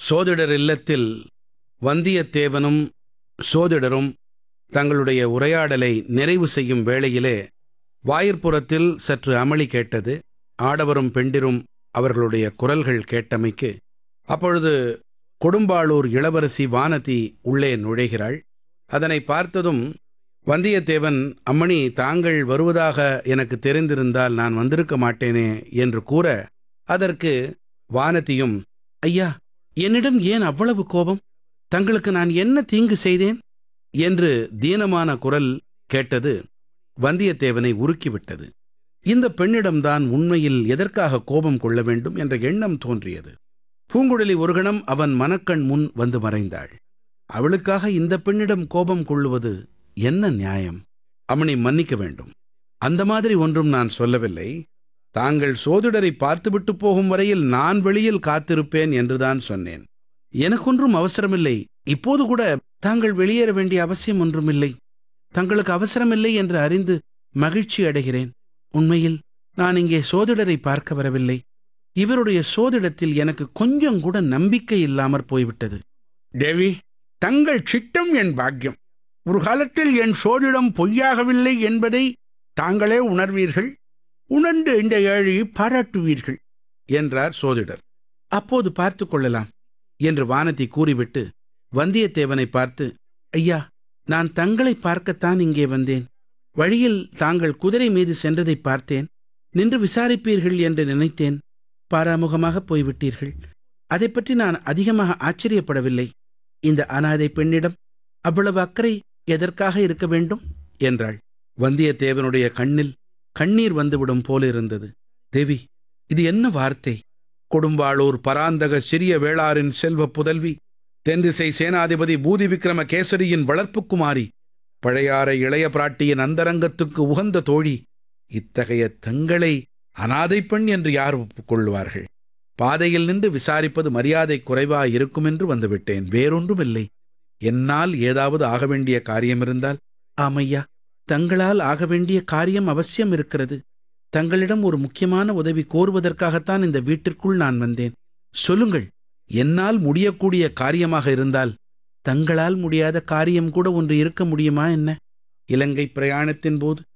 சோதிடர் இல்லத்தில் வந்தியத்தேவனும் சோதிடரும் தங்களுடைய உரையாடலை நிறைவு செய்யும் வேளையிலே வாயிற்புறத்தில் சற்று அமளி கேட்டது ஆடவரும் பெண்டிரும் அவர்களுடைய குரல்கள் கேட்டமைக்கு அப்பொழுது கொடும்பாளூர் இளவரசி வானதி உள்ளே நுழைகிறாள் அதனை பார்த்ததும் வந்தியத்தேவன் அம்மணி தாங்கள் வருவதாக எனக்கு தெரிந்திருந்தால் நான் வந்திருக்க மாட்டேனே என்று கூற அதற்கு வானதியும் ஐயா என்னிடம் ஏன் அவ்வளவு கோபம் தங்களுக்கு நான் என்ன தீங்கு செய்தேன் என்று தீனமான குரல் கேட்டது வந்தியத்தேவனை உருக்கிவிட்டது இந்த பெண்ணிடம்தான் உண்மையில் எதற்காக கோபம் கொள்ள வேண்டும் என்ற எண்ணம் தோன்றியது பூங்குழலி ஒரு கணம் அவன் மனக்கண் முன் வந்து மறைந்தாள் அவளுக்காக இந்த பெண்ணிடம் கோபம் கொள்ளுவது என்ன நியாயம் அம்மணி மன்னிக்க வேண்டும் அந்த மாதிரி ஒன்றும் நான் சொல்லவில்லை தாங்கள் சோதிடரை பார்த்துவிட்டு போகும் வரையில் நான் வெளியில் காத்திருப்பேன் என்றுதான் சொன்னேன் எனக்கொன்றும் அவசரமில்லை இப்போது கூட தாங்கள் வெளியேற வேண்டிய அவசியம் ஒன்றுமில்லை தங்களுக்கு அவசரமில்லை என்று அறிந்து மகிழ்ச்சி அடைகிறேன் உண்மையில் நான் இங்கே சோதிடரை பார்க்க வரவில்லை இவருடைய சோதிடத்தில் எனக்கு கொஞ்சம் கூட நம்பிக்கை இல்லாமற் போய்விட்டது தேவி தங்கள் சித்தம் என் பாக்கியம் ஒரு காலத்தில் என் சோதிடம் பொய்யாகவில்லை என்பதை தாங்களே உணர்வீர்கள் உணர்ந்து இந்த ஏழையை பாராட்டுவீர்கள் என்றார் சோதிடர் அப்போது பார்த்து கொள்ளலாம் என்று வானதி கூறிவிட்டு வந்தியத்தேவனை பார்த்து ஐயா நான் தங்களை பார்க்கத்தான் இங்கே வந்தேன் வழியில் தாங்கள் குதிரை மீது சென்றதை பார்த்தேன் நின்று விசாரிப்பீர்கள் என்று நினைத்தேன் பாராமுகமாக போய்விட்டீர்கள் அதைப் பற்றி நான் அதிகமாக ஆச்சரியப்படவில்லை இந்த அனாதை பெண்ணிடம் அவ்வளவு அக்கறை எதற்காக இருக்க வேண்டும் என்றாள் வந்தியத்தேவனுடைய கண்ணில் கண்ணீர் வந்துவிடும் போலிருந்தது தேவி இது என்ன வார்த்தை கொடும்பாளூர் பராந்தக சிறிய வேளாரின் செல்வ புதல்வி தென்திசை சேனாதிபதி பூதி விக்ரம கேசரியின் வளர்ப்புக்குமாரி பழையாறை இளைய பிராட்டியின் அந்தரங்கத்துக்கு உகந்த தோழி இத்தகைய தங்களை அனாதை பெண் என்று யார் ஒப்புக்கொள்வார்கள் பாதையில் நின்று விசாரிப்பது மரியாதை குறைவாய் இருக்கும் என்று வந்துவிட்டேன் வேறொன்றுமில்லை என்னால் ஏதாவது ஆக வேண்டிய காரியம் இருந்தால் ஆமையா தங்களால் ஆக வேண்டிய காரியம் அவசியம் இருக்கிறது தங்களிடம் ஒரு முக்கியமான உதவி கோருவதற்காகத்தான் இந்த வீட்டிற்குள் நான் வந்தேன் சொல்லுங்கள் என்னால் முடியக்கூடிய காரியமாக இருந்தால் தங்களால் முடியாத காரியம் கூட ஒன்று இருக்க முடியுமா என்ன இலங்கை பிரயாணத்தின் போது